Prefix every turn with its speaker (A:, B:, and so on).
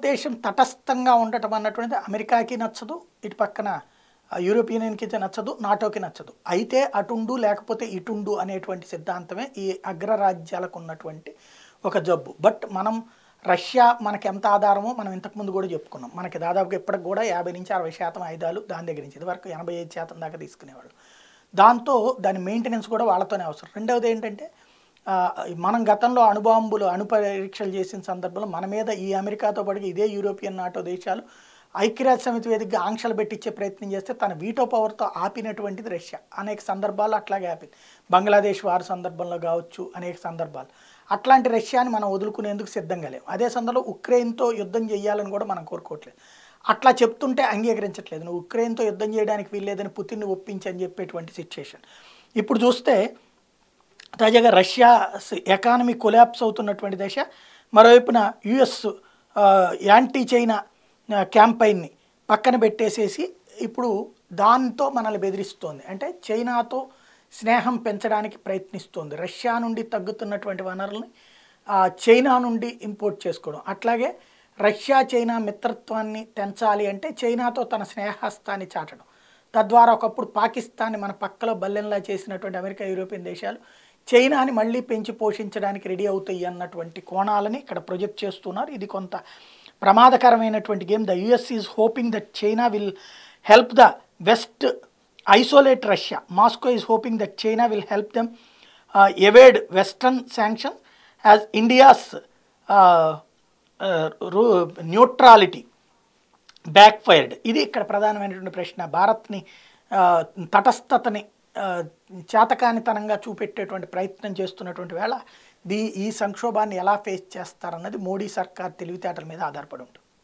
A: భారతదేశం తటస్థంగా ఉండటం అన్నటువంటిది అమెరికాకి నచ్చదు ఇటు పక్కన ఆ, యూరోపియన్ యూనియన్కి అయితే నచ్చదు నాటోకి నచ్చదు అయితే అటుండు లేకపోతే ఇటుండు అనేటువంటి సిద్ధాంతమే ఈ అగ్రరాజ్యాలకు ఉన్నటువంటి ఒక జబ్బు బట్ మనం రష్యా మనకి ఎంత ఆధారమో మనం ఇంతకుముందు కూడా చెప్పుకున్నాం మనకి దాదాపుగా ఇప్పటికి కూడా యాభై నుంచి అరవై శాతం ఆయుధాలు దాని దగ్గర నుంచి ఇదివరకు ఎనభై ఐదు శాతం దాకా తీసుకునేవాళ్ళు దాంతో దాని మెయింటెనెన్స్ కూడా వాళ్ళతోనే అవసరం రెండవది ఏంటంటే ఆ, మనం గతంలో అణుబాంబులు అణు పరీక్షలు చేసిన సందర్భంలో మన మీద ఈ అమెరికాతో పాటు ఇదే యూరోపియన్ నాటో దేశాలు ఐక్యరాజ్య సమితి వేదికగా ఆంక్షలు పెట్టించే ప్రయత్నం చేస్తే తన వీటో పవర్తో ఆపినటువంటిది రష్యా అనేక సందర్భాలు అట్లాగే ఆపింది బంగ్లాదేశ్ వారి సందర్భంలో కావచ్చు అనేక సందర్భాలు అట్లాంటి రష్యాని మనం వదులుకునేందుకు సిద్ధంగా లేము అదే సందర్భంలో ఉక్రెయిన్తో యుద్ధం చేయాలని కూడా మనం కోరుకోవట్లేదు అట్లా చెప్తుంటే అంగీకరించట్లేదు నువ్వు ఉక్రెయిన్తో యుద్ధం చేయడానికి వీల్లేదని పుతిన్ని ఒప్పించి అని చెప్పేటువంటి సిచ్యుయేషన్ ఇప్పుడు చూస్తే తాజాగా రష్యా ఎకానమీ కొలాప్స్ అవుతున్నటువంటి దశ మరోవైపున యుఎస్ యాంటీ చైనా ఆ, క్యాంపైన్ని పక్కన పెట్టేసేసి ఇప్పుడు దాంతో మనల్ని బెదిరిస్తోంది అంటే చైనాతో స్నేహం పెంచడానికి ప్రయత్నిస్తోంది రష్యా నుండి తగ్గుతున్నటువంటి వనరుల్ని ఆ, చైనా నుండి ఇంపోర్ట్ చేసుకోవడం అట్లాగే రష్యా చైనా మిత్రత్వాన్ని తెంచాలి అంటే చైనాతో తన స్నేహస్తాన్ని చాటడం తద్వారా ఒకప్పుడు పాకిస్తాన్ని మన పక్కలో బల్లెంలా చేసినటువంటి అమెరికా యూరోపియన్ దేశాలు చైనాని మళ్ళీ పెంచి పోషించడానికి రెడీ అవుతాయి అన్నటువంటి కోణాలని ఇక్కడ ప్రొజెక్ట్ చేస్తున్నారు ఇది కొంత ప్రమాదకరమైనటువంటి game the US is hoping that China will help the West isolate Russia Moscow is hoping that China will help them evade western sanction as India's neutrality backfired ఇది ఇక్కడ ప్రధానమైనటువంటి ప్రశ్న భారత్ని ఆ, తటస్థతని ఆ, చేతకానితనంగా చూపెట్టేటువంటి ప్రయత్నం చేస్తున్నటువంటి వేళ దీ ఈ సంక్షోభాన్ని ఎలా ఫేస్ చేస్తారన్నది మోడీ సర్కార్ తెలివితేటల మీద ఆధారపడి ఉంటుంది